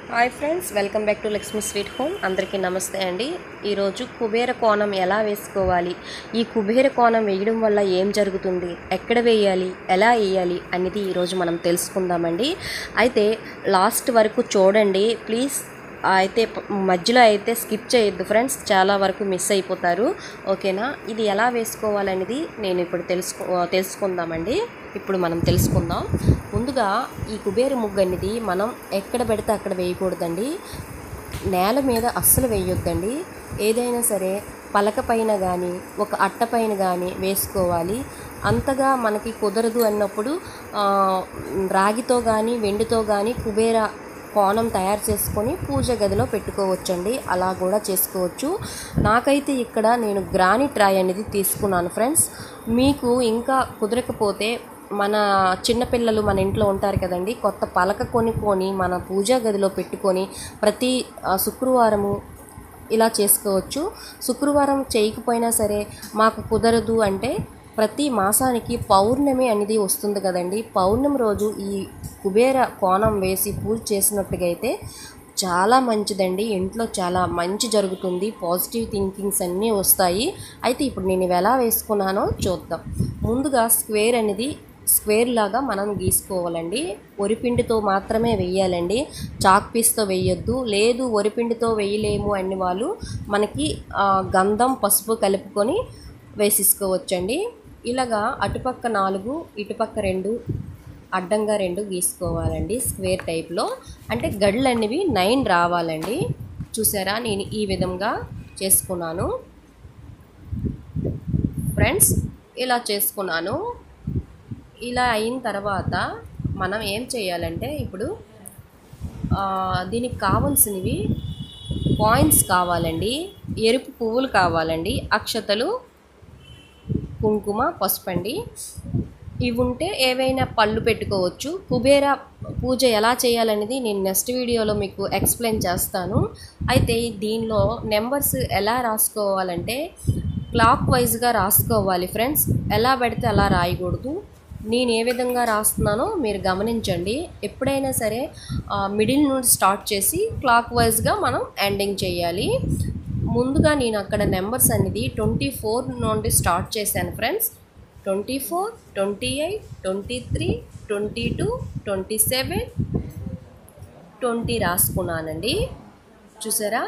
hi friends welcome back to Lakshmi sweet home అందరికీ నమస్తే అండి ఈరోజు కుబేర కోణం ఎలా వేసుకోవాలి ఈ కుబేర కోణం వేయడం వల్ల ఏం జరుగుతుంది ఎక్కడ వేయాలి ఎలా వేయాలి అనేది ఈరోజు మనం తెలుసుకుందామండి అయితే లాస్ట్ వరకు చూడండి ప్లీజ్ అయితే ప- మధ్యలో అయితే స్కిప్ చేయొద్దు ఫ్రెండ్స్ చాలా వరకు మిస్ అయిపోతారు ఓకేనా ఇది ఎలా వేసుకోవాలనేది నేను ఇప్పుడు తెలుసుకో తెలుసుకుందామండి ఇప్పుడు మనం తెలుసుకుందాం ముందుగా ఈ కుబేర ముగ్గు అనేది మనం ఎక్కడ పెడితే అక్కడ వేయకూడదండి నేల మీద అస్సలు వేయొద్దండి ఏదైనా సరే పలక పైన కానీ ఒక అట్ట పైన కానీ వేసుకోవాలి అంతగా మనకి కుదరదు అన్నప్పుడు ఆ, రాగితో కానీ వెండితో కానీ కుబేర కోణం తయారు చేసుకొని పూజ గదిలో పెట్టుకోవచ్చండి అలా కూడా చేసుకోవచ్చు నాకైతే ఇక్కడ నేను గ్రానైట్ రాయి అనేది తీసుకున్నాను ఫ్రెండ్స్ మీకు ఇంకా కుదరకపోతే మన చిన్నపిల్లలు మన ఇంట్లో ఉంటారు కదండి కొత్త పలక కొనుక్కొని మన పూజా గదిలో పెట్టుకొని ప్రతి ఆ, శుక్రవారము ఇలా చేసుకోవచ్చు శుక్రవారం చేయకపోయినా సరే మాకు కుదరదు అంటే ప్రతి మాసానికి పౌర్ణమి అనేది వస్తుంది కదండి పౌర్ణమి రోజు ఈ కుబేర కోణం వేసి పూజ చేసినట్టుగా అయితే చాలా మంచిదండి ఇంట్లో చాలా మంచి జరుగుతుంది పాజిటివ్ థింకింగ్స్ అన్నీ వస్తాయి అయితే ఇప్పుడు నేను ఇవి ఎలా వేసుకున్నానో చూద్దాం ముందుగా స్క్వేర్ అనేది స్క్వేర్ లాగా మనం గీసుకోవాలండి వరిపిండితో మాత్రమే వేయాలండి చాక్ పీస్తో వేయొద్దు లేదు వరిపిండితో వేయలేము అన్ని వాళ్ళు మనకి ఆ, గంధం పసుపు కలుపుకొని వేసేసుకోవచ్చండి ఇలాగా అటుపక్క నాలుగు ఇటుపక్క రెండు అడ్డంగా రెండు గీసుకోవాలండి స్క్వేర్ టైప్లో అంటే గడ్లు అనేవి నైన్ రావాలండి చూసారా నేను ఈ విధంగా చేసుకున్నాను ఫ్రెండ్స్ ఇలా చేసుకున్నాను ఇలా అయిన తర్వాత మనం ఏం చేయాలంటే ఇప్పుడు ఆ, దీనికి కావాల్సినవి కాయిన్స్ కావాలండి ఎరుపు పువ్వులు కావాలండి అక్షతలు కుంకుమ పసుపు అండి ఇవి ఉంటే ఏవైనా పళ్ళు పెట్టుకోవచ్చు కుబేర పూజ ఎలా చేయాలనేది నేను నెక్స్ట్ వీడియోలో మీకు ఎక్స్ప్లెయిన్ చేస్తాను అయితే దీనిలో నెంబర్స్ ఎలా రాసుకోవాలంటే క్లాక్ వైజ్గా రాసుకోవాలి ఫ్రెండ్స్ ఎలా పెడితే అలా రాయకూడదు నేను ఏ విధంగా రాస్తున్నానో మీరు గమనించండి ఎప్పుడైనా సరే మిడిల్ నుండి స్టార్ట్ చేసి క్లాక్ వైజ్గా మనం ఎండింగ్ చేయాలి ముందుగా నేను అక్కడ నెంబర్స్ అనేది ట్వంటీ ఫోర్ నుండి స్టార్ట్ చేశాను friends twenty four twenty eight twenty three twenty two twenty seven twenty రాసుకున్నానండి చూసారా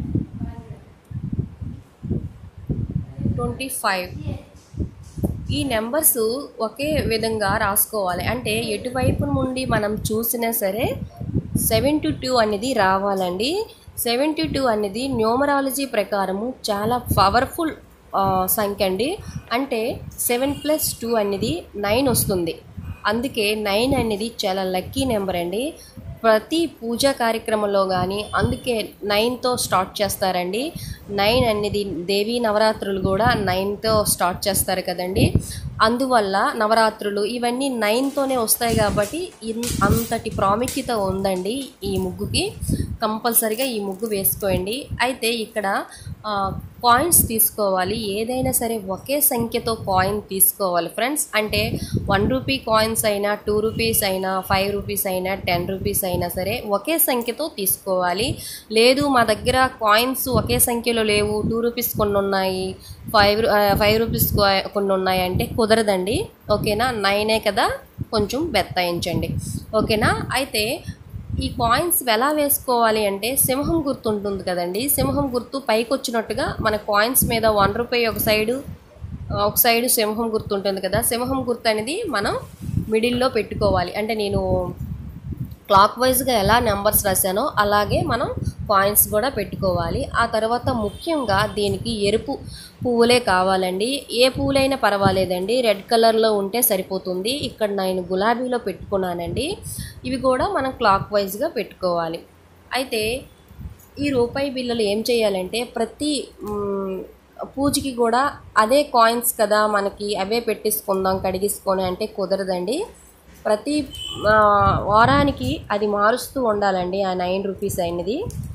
ట్వంటీ ఫైవ్ ఈ నెంబర్స్ ఒకే విధంగా రాసుకోవాలి అంటే ఎటువైపు నుండి మనం చూసినా సరే సెవెంటీ టూ అనేది రావాలండి సెవెంటీ టూ అనేది న్యూమరాలజీ ప్రకారము చాలా పవర్ఫుల్ సంఖ్య అండి అంటే సెవెన్ ప్లస్ టూ అనేది నైన్ వస్తుంది అందుకే నైన్ అనేది చాలా లక్కీ నెంబర్ అండి ప్రతి పూజా కార్యక్రమంలో కానీ అందుకే నైన్తో స్టార్ట్ చేస్తారండి నైన్ అనేది దేవీ నవరాత్రులు కూడా నైన్తో స్టార్ట్ చేస్తారు కదండి అందువల్ల నవరాత్రులు ఇవన్నీ నైన్తోనే వస్తాయి కాబట్టి ఇన్- అంతటి ప్రాముఖ్యత ఉందండి ఈ ముగ్గుకి కంపల్సరిగా ఈ ముగ్గు వేసుకోండి అయితే ఇక్కడ కాయిన్స్ తీసుకోవాలి ఏదైనా సరే ఒకే సంఖ్యతో కాయిన్ తీసుకోవాలి ఫ్రెండ్స్ అంటే వన్ రూపీ కాయిన్స్ అయినా టూ రూపీస్ అయినా ఫైవ్ రూపీస్ అయినా టెన్ రూపీస్ అయినా సరే ఒకే సంఖ్యతో తీసుకోవాలి లేదు మా దగ్గర కాయిన్స్ ఒకే సంఖ్యలో లేవు టూ రూపీస్ కొన్ని ఉన్నాయి ఫైవ్ రూ- ఆ, ఫైవ్ రూపీస్ కో- కొన్ని ఉన్నాయి అంటే కుదరదండి ఓకేనా నైనే కదా కొంచెం బెత్తాయించండి ఓకేనా అయితే ఈ కాయిన్స్ ఎలా వేసుకోవాలి అంటే సింహం గుర్తు ఉంటుంది కదండి సింహం గుర్తు పైకి వచ్చినట్టుగా మన కాయిన్స్ మీద వన్ రూపాయి ఒక సైడు ఆ, ఒక సైడు సింహం గుర్తు ఉంటుంది కదా సింహం గుర్తు అనేది మనం మిడిల్లో పెట్టుకోవాలి అంటే నేను క్లాక్ వైజ్గా ఎలా నెంబర్స్ రాశానో అలాగే మనం కాయిన్స్ కూడా పెట్టుకోవాలి ఆ తర్వాత ముఖ్యంగా దీనికి ఎరుపు పువ్వులే కావాలండి ఏ పువ్వులైనా పర్వాలేదండి రెడ్ కలర్లో ఉంటే సరిపోతుంది ఇక్కడ నేను గులాబీలో పెట్టుకున్నానండి ఇవి కూడా మనం క్లాక్ వైజ్గా పెట్టుకోవాలి అయితే ఈ రూపాయి బిళ్ళలు ఏం చేయాలంటే ప్రతి మ్, పూజకి కూడా అదే కాయిన్స్ కదా మనకి అవే పెట్టేసుకుందాం కడిగేసుకొని అంటే కుదరదండి ప్రతి ఆ, వారానికి అది మారుస్తూ ఉండాలండి ఆ నైన్ రూపీస్ అయినది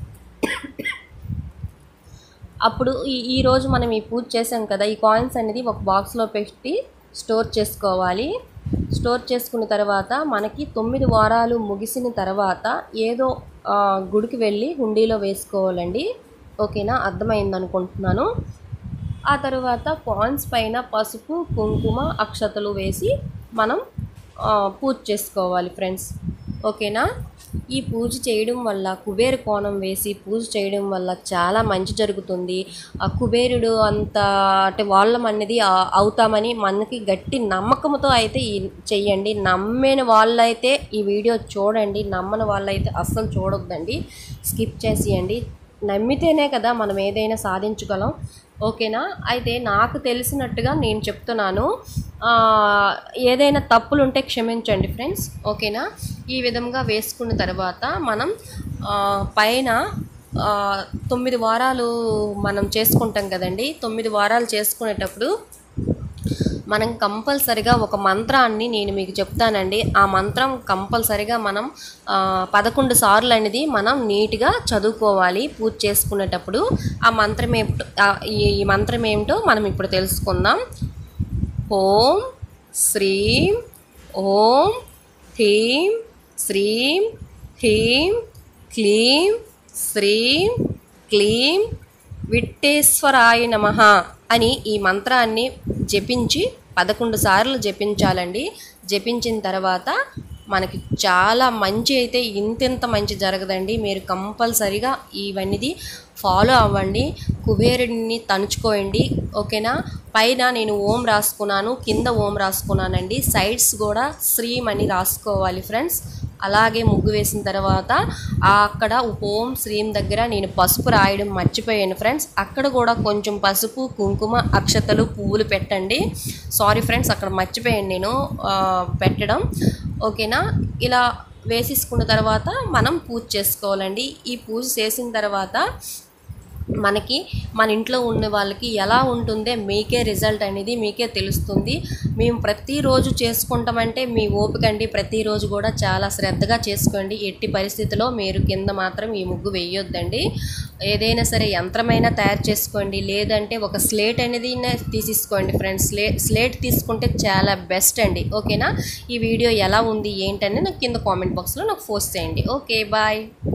అప్పుడు ఈ ఈ రోజు మనం ఈ పూజ చేసాం కదా ఈ కాయిన్స్ అనేది ఒక బాక్స్లో పెట్టి స్టోర్ చేసుకోవాలి స్టోర్ చేసుకున్న తర్వాత మనకి తొమ్మిది వారాలు ముగిసిన తర్వాత ఏదో ఆ, గుడికి వెళ్ళి హుండీలో వేసుకోవాలండి ఓకేనా అర్థమైంది అనుకుంటున్నాను ఆ తర్వాత పాన్స్ పైన పసుపు కుంకుమ అక్షతలు వేసి మనం ఆ, పూజ చేసుకోవాలి ఫ్రెండ్స్ ఓకేనా ఈ పూజ చేయడం వల్ల కుబేరు కోణం వేసి పూజ చేయడం వల్ల చాలా మంచి జరుగుతుంది ఆ కుబేరుడు అంత అంటే వాళ్ళం అనేది ఆ- అవుతామని మనకి గట్టి నమ్మకంతో అయితే ఈ చెయ్యండి నమ్మిన వాళ్ళైతే ఈ వీడియో చూడండి నమ్మని వాళ్ళైతే అస్సలు చూడొద్దండి స్కిప్ చేసేయండి నమ్మితేనే కదా మనం ఏదైనా సాధించగలం ఓకేనా అయితే నాకు తెలిసినట్టుగా నేను చెప్తున్నాను ఆ, ఏదైనా తప్పులు ఉంటే క్షమించండి ఫ్రెండ్స్ ఓకేనా ఈ విధంగా వేసుకున్న తర్వాత మనం ఆ, పైన ఆ, తొమ్మిది వారాలు మనం చేసుకుంటాం కదండి తొమ్మిది వారాలు చేసుకునేటప్పుడు మనం కంపల్సరిగా ఒక మంత్రాన్ని నేను మీకు చెప్తానండి ఆ మంత్రం కంపల్సరిగా మనం ఆ, పదకొండు సార్లు అనేది మనం నీట్గా చదువుకోవాలి పూజ చేసుకునేటప్పుడు ఆ మంత్రం ఏమిటో ఆ, ఈ ఈ మంత్రం ఏమిటో మనం ఇప్పుడు తెలుసుకుందాం ఓం శ్రీం ఓం హ్రీం శ్రీం హ్రీం క్లీం శ్రీం క్లీం విట్టేశ్వరాయ నమ అని ఈ మంత్రాన్ని జపించి పదకొండు సార్లు జపించాలండి జపించిన తర్వాత మనకి చాలా మంచి అయితే ఇంతింత మంచి జరగదండి మీరు కంపల్సరిగా ఇవన్నీ ఫాలో అవ్వండి కుబేరుడిని తణుచుకోండి ఓకేనా పైన నేను ఓం రాసుకున్నాను కింద ఓం రాసుకున్నానండి సైడ్స్ కూడా శ్రీం అని రాసుకోవాలి ఫ్రెండ్స్ అలాగే ముగ్గు వేసిన తర్వాత ఆ అక్కడ ఓం శ్రీం దగ్గర నేను పసుపు రాయడం మర్చిపోయాను ఫ్రెండ్స్ అక్కడ కూడా కొంచెం పసుపు కుంకుమ అక్షతలు పువ్వులు పెట్టండి సారీ ఫ్రెండ్స్ అక్కడ మర్చిపోయాను నేను ఆ, పెట్టడం ఓకేనా ఇలా వేసేసుకున్న తర్వాత మనం పూజ చేసుకోవాలండి ఈ పూజ చేసిన తర్వాత మనకి మన ఇంట్లో ఉన్న వాళ్ళకి ఎలా ఉంటుందే మీకే రిజల్ట్ అనేది మీకే తెలుస్తుంది మేము ప్రతిరోజు చేసుకుంటామంటే మీ ఓపిక అండి ప్రతిరోజు కూడా చాలా శ్రద్ధగా చేసుకోండి ఎట్టి పరిస్థితిలో మీరు కింద మాత్రం ఈ ముగ్గు వేయొద్దండి ఏదైనా సరే యంత్రమైనా తయారు చేసుకోండి లేదంటే ఒక స్లేట్ అనేది తీసేసుకోండి ఫ్రెండ్స్ స్లే స్లేట్ తీసుకుంటే చాలా బెస్ట్ అండి ఓకేనా ఈ వీడియో ఎలా ఉంది ఏంటని నాకు కింద కామెంట్ బాక్స్లో నాకు పోస్ట్ చేయండి ఓకే బాయ్